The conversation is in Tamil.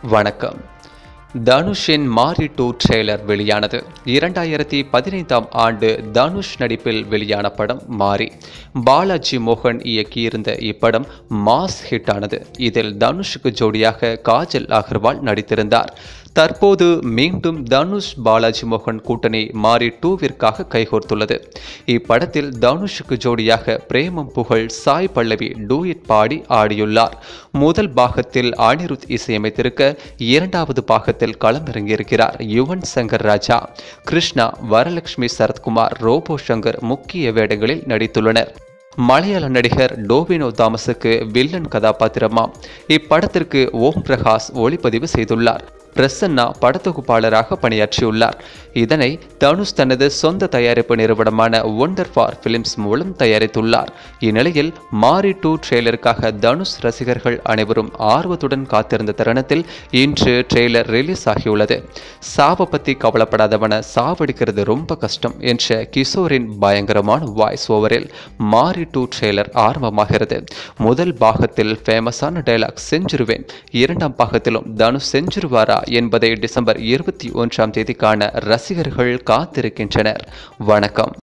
வணக்கம் தனுஷின் மாரி டூ ட்ரெய்லர் வெளியானது இரண்டாயிரத்தி பதினைந்தாம் ஆண்டு தனுஷ் நடிப்பில் வெளியான படம் மாரி பாலாஜி மோகன் இயக்கியிருந்த இப்படம் மாஸ் ஹிட் ஆனது இதில் தனுஷுக்கு ஜோடியாக காஜல் அகர்வால் நடித்திருந்தார் தற்போது மீண்டும் தனுஷ் பாலாஜி மோகன் கூட்டணி மாரி டூவிற்காக கைகோர்த்துள்ளது இப்படத்தில் தனுஷுக்கு ஜோடியாக பிரேமம் புகழ் சாய் பல்லவி டூயட் பாடி ஆடியுள்ளார் முதல் பாகத்தில் அனிருத் இசையமைத்திருக்க இரண்டாவது பாகத்தில் களமிறங்கியிருக்கிறார் யுவன் சங்கர் ராஜா கிருஷ்ணா வரலட்சுமி சரத்குமார் ரோபோ சங்கர் முக்கிய வேடங்களில் நடித்துள்ளனர் மலையாள நடிகர் டோவினோ தாமஸுக்கு வில்லன் கதாபாத்திரமாம் இப்படத்திற்கு ஓம் பிரகாஷ் ஒளிப்பதிவு செய்துள்ளார் பிரசன்னா படத்தொகுப்பாளராக பணியாற்றியுள்ளார் இதனை தனுஷ் தனது சொந்த தயாரிப்பு நிறுவனமான ஒண்டர் ஃபார் பிலிம்ஸ் மூலம் தயாரித்துள்ளார் இந்நிலையில் மாரி டூ ட்ரெய்லருக்காக தனுஷ் ரசிகர்கள் அனைவரும் ஆர்வத்துடன் காத்திருந்த தருணத்தில் இன்று ட்ரெய்லர் ரிலீஸ் ஆகியுள்ளது சாவை பற்றி கவலைப்படாதவன சாவடிக்கிறது ரொம்ப கஷ்டம் என்ற கிஷோரின் பயங்கரமான வாய்ஸ் ஓவரில் மாரி டூ ட்ரெய்லர் ஆரம்பமாகிறது முதல் பாகத்தில் ஃபேமஸான டைலாக் செஞ்சிருவேன் இரண்டாம் பாகத்திலும் தனுஷ் செஞ்சிருவாரா என்பதை டிசம்பர் இருபத்தி ஒன்றாம் தேதிக்கான ரசிகர்கள் காத்திருக்கின்றனர் வணக்கம்